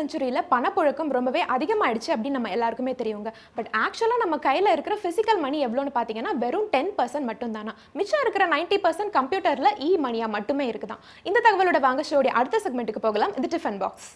செஞ்சுரியில் பணப்புழக்கம் ரொம்பவே அதிகமாயிடுச்சு அப்படின்னு நம்ம எல்லாருக்குமே தெரியுங்க பட் ஆக்சுவலாக நம்ம கையில் இருக்கிற ஃபிசிக்கல் மணி எவ்வளோன்னு பார்த்தீங்கன்னா வெறும் டென் பர்சன்ட் மட்டும் தானா மிச்சம் இருக்கிற நைன்ட்டி பர்சன்ட் கம்ப்யூட்டரில் இ மணியாக மட்டுமே இருக்குதான் இந்த தகவலோட வாங்க ஷோடைய அடுத்த செக்மெண்ட்டுக்கு போகலாம் இது டிஃபன் பாக்ஸ்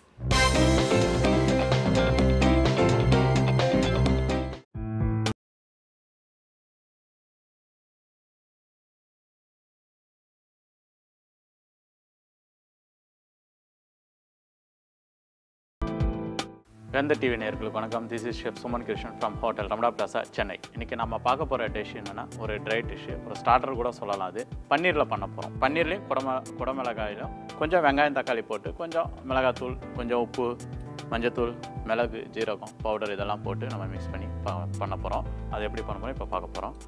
வெந்த டிவி நேர்களுக்கு வணக்கம் this is chef Suman Krishnan from hotel Ramada Plaza Chennai இன்றைக்கி நம்ம பார்க்க போகிற டிஷ் என்னென்னா ஒரு ட்ரை டிஷ்ஷு ஒரு ஸ்டார்டர் கூட சொல்லலாம் அது பன்னீரில் பண்ண போகிறோம் பன்னீர்லேயும் குடம குடமிளகாயிலும் கொஞ்சம் வெங்காயம் தக்காளி போட்டு கொஞ்சம் மிளகாத்தூள் கொஞ்சம் உப்பு மஞ்சத்தூள் மிளகு ஜீரகம் பவுடர் இதெல்லாம் போட்டு நம்ம மிக்ஸ் பண்ணி ப- பண்ண போகிறோம் அது எப்படி பண்ண போகிறோம் இப்போ பார்க்க போகிறோம்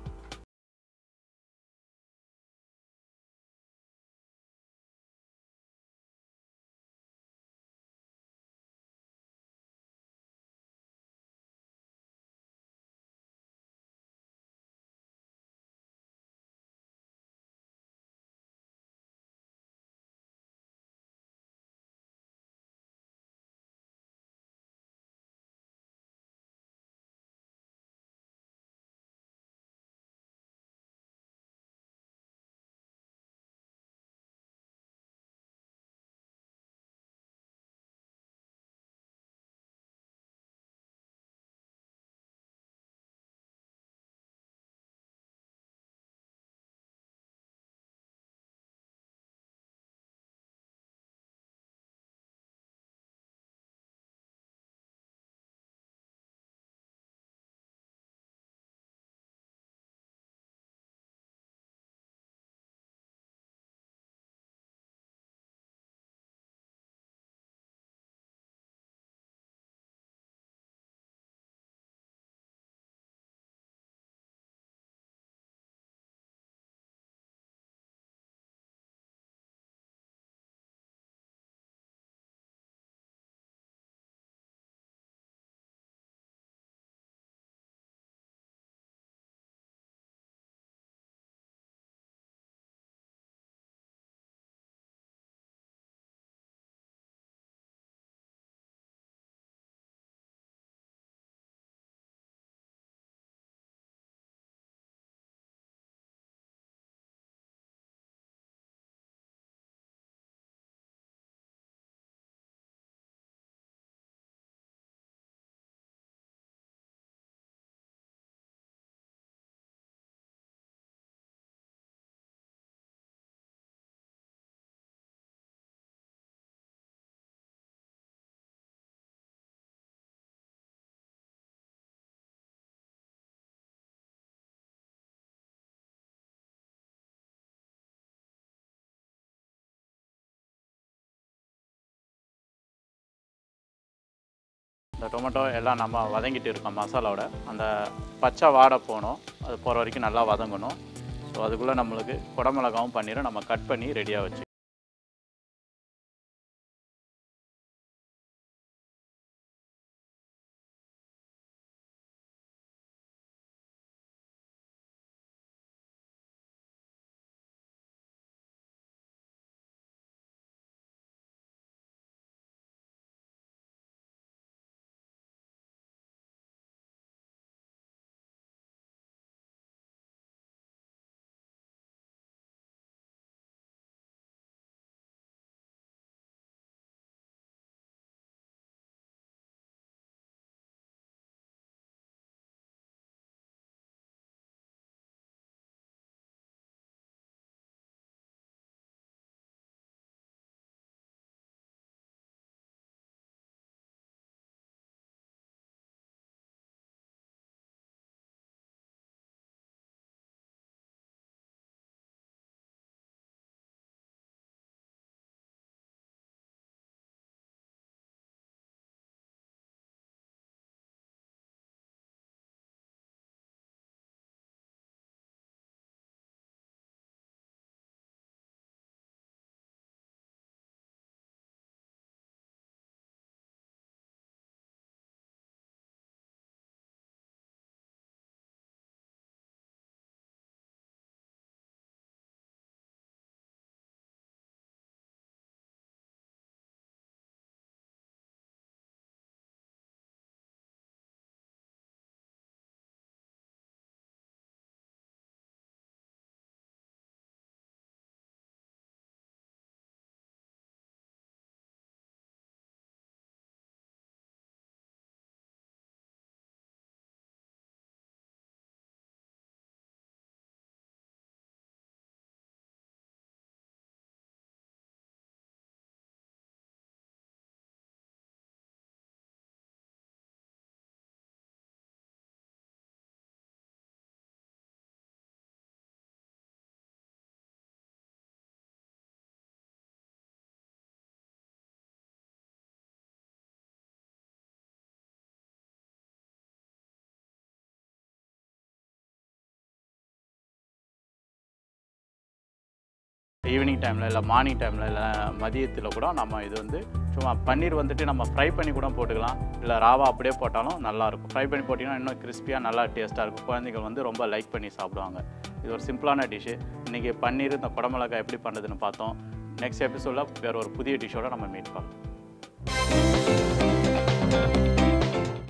இந்த டொமேட்டோ எல்லாம் நம்ம வதங்கிட்டு இருக்கோம் மசாலாவோட அந்த பச்சை வாடை போகணும் அது போகிற வரைக்கும் நல்லா வதங்கணும் ஸோ அதுக்குள்ளே நம்மளுக்கு குடமிளகாவும் பன்னீரும் நம்ம கட் பண்ணி ரெடியாக வச்சு ஈவினிங் டைமில் இல்லை மார்னிங் டைமில் இல்லை மதியத்தில் கூட நம்ம இது வந்து சும்மா பன்னீர் வந்துட்டு நம்ம ஃப்ரை பண்ணி கூட போட்டுக்கலாம் இல்லை ராவா அப்படியே போட்டாலும் நல்லாயிருக்கும் ஃப்ரை பண்ணி போட்டிங்கன்னா இன்னும் கிறிஸ்பியாக நல்லா டேஸ்ட்டாக இருக்கும் குழந்தைகள் வந்து ரொம்ப லைக் பண்ணி சாப்பிடுவாங்க இது ஒரு சிம்பிளான டிஷ்ஷு இன்றைக்கி பன்னீர் இந்த குடமிளகாய் எப்படி பண்ணுறதுன்னு பார்த்தோம் நெக்ஸ்ட் எபிசோடில் வேறு ஒரு புதிய டிஷ்ஷோட நம்ம மீட் பண்ணலாம்